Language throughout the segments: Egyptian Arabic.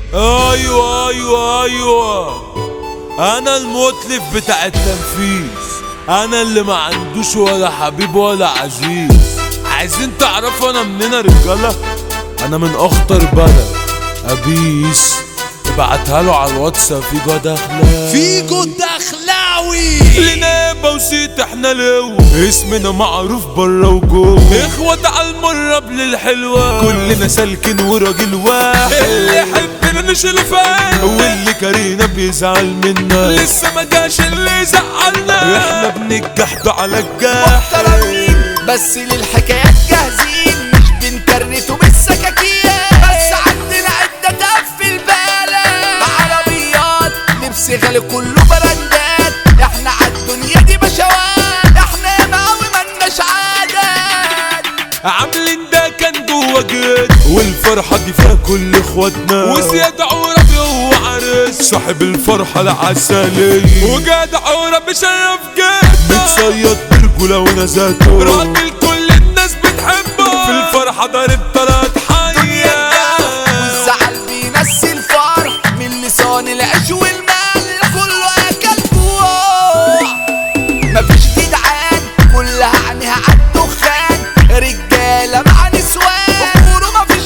ايوه ايوه ايوه انا المتلف بتاع التنفيذ انا اللي ما عندوش ولا حبيب ولا عزيز عايزين تعرفوا انا منين يا رجاله انا من اخطر بلد ابيس ابعتها له على الواتساب في جود اخلاق فيجو الدخلاوي لنابة وسيت احنا لو اسمنا معروف برا وجوه اخوة على المرة للحلوة كلنا سالكين وراجل واحد اللي يحبنا نشيل فاهم واللي كارينا بيزعل منا لسه ما جاش اللي يزعلنا احنا بنجح على الجاح محترمين بس للحكايات جاهزين مش بنكرتوا بالسكاكين بس عندنا عدة تقفل بالك عربيات لبس غالي كله براندات احنا عالدنيا دي بشوات احنا ياما قوي ملناش عادات عاملين ده كان جوا جد والفرحة دي فيها كل اخواتنا وزياد عربي هو عرس صاحب الفرحة العسلية وجاد عربي شرف جد متصيد برجولة ونزاته راجل كل الناس بتحبه في الفرحة ضارب تلات حية والزعل بينسي الفرح من لسان العيش والمال كله اكل جوع مفيش جدعان كلها عينيها عالدخان رجاله مع نسوان اموره مفيش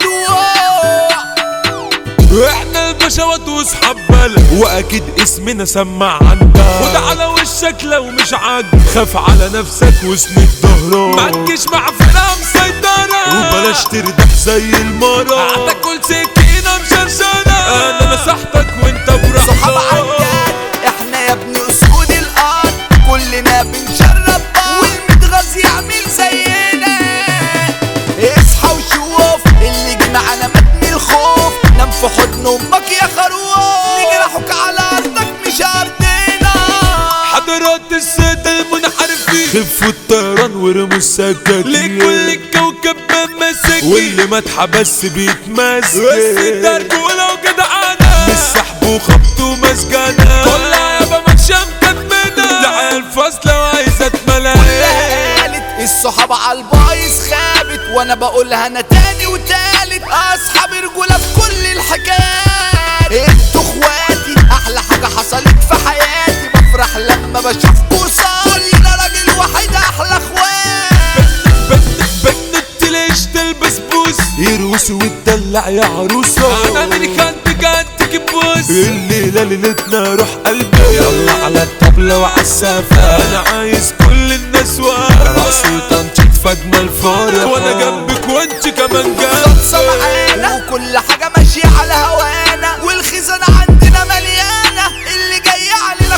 موضوع احنا البشوات واصحاب بلد واكيد اسمنا سمع عندك خد على وشك لو مش عاجب خاف على نفسك واسند ظهرك ما تجيش مع فرقه مسيطره وبلاش تردح زي المرة هتاكل سكينه مشرشره انا نصحتك وانت براحتك صحاب عجال احنا يا ابني اسود الارض كلنا بنشرب بعض والمتغاظ يعمل زينا اصحى وشوف اللي جه معانا مات من الخوف نام في حضن امك يا خروف نجرحك على ارضك مش ارضنا حضرات السادة المنحرفين خفوا الطيران ورموا السكاكين لكل الكوكب ماسك واللي ما اتحبس بيتمسك بس ده رجولة وجدعانة مش سحب وخبط ومسجنة كلها يابا متشام كدمنا ده عيال فاصلة وعايزة اتملى قالت الصحاب على البايظ خابت وانا بقولها انا تاني وتالت اصحاب رجولة في كل الحكايات انتوا اخواتي احلى حاجة حصلت في حياتي بفرح لما بشوفكوا صار كلنا راجل واحد احلى اخوات بنت بنت ليش تلبس بوس يروس وتدلع يا عروسة انا من خدك انت كبوس الليلة ليلتنا روح قلبي يلا على الطبلة وعلى السفة انا عايز كل الناس واقفة راسي وتنشيط في اجمل فرح وانا جنبك وانت كمان خلصة جنبي معانا وكل حاجة ماشية على هوانا والخزانة عندنا مليانة اللي جاي علينا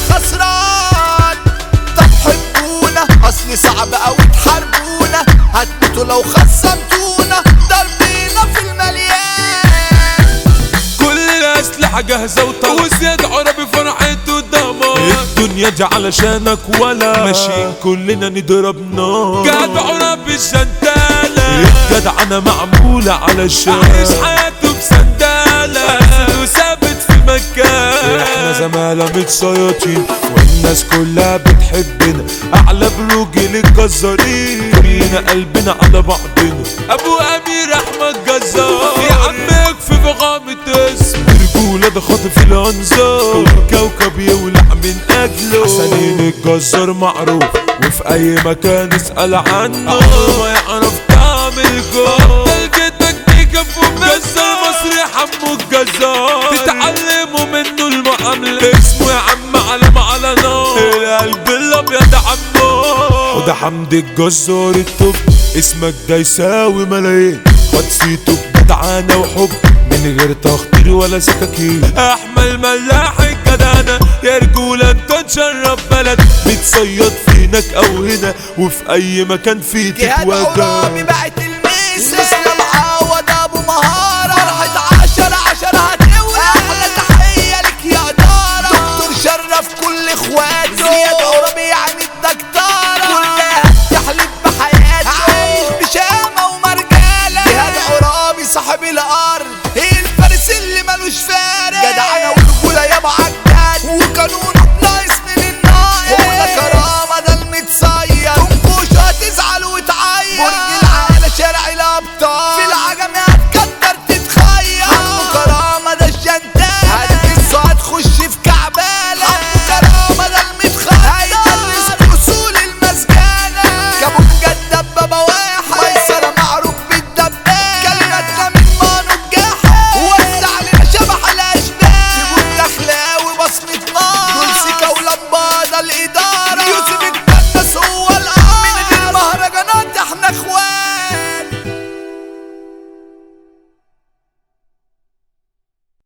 خسران طب حبونا اصل صعب اوي تحاربونا هتموتوا لو خصمتونا ضربينا في المليان كل الاسلحة جاهزة وطلع وزياد عربي فرحته دمار الدنيا دي علشانك ولا ماشيين كلنا نضرب نار جدع عربي الشنتالة الجدعنة معمولة علشان عايش حياته بسندالة وثابت في مكان احنا زمالة متصيطين والناس كلها بتحبنا اعلى بروجل الجزارين كلنا قلبنا على بعضنا ابو امير احمد جزار يا عمك في فخامة اسم رجولة ده خاطف الانظار الكوكب يولع من اجله حسنين الجزار معروف وفي اي مكان اسأل عنه ما يعرف تعمل جول جدك بيكب ومجزر مصري حمو الجزار تتعلموا منه المعاملة اسمه يا عم علم على نار القلب الابيض عمو وده حمد الجزار التوب اسمك ده يساوي ملايين خد سيته بجدعانة وحب من غير تخطير ولا سكاكين احمل ملاح الجدعنة يا رجولة انت تشرف بلد بتصيد فينك او هنا وفي اي مكان فيه جهاد عرابي تتواجد بقت الميسة مسلم عوض ابو مهارة فرحة عشرة عشرة هتولى احلى تحية لك يا دارة دكتور شرف كل اخواته زياد عرابي يعني الدكتورة كلها تحلف بحياته عايش بشامة ومرجالة جهاد عرابي صاحب الارض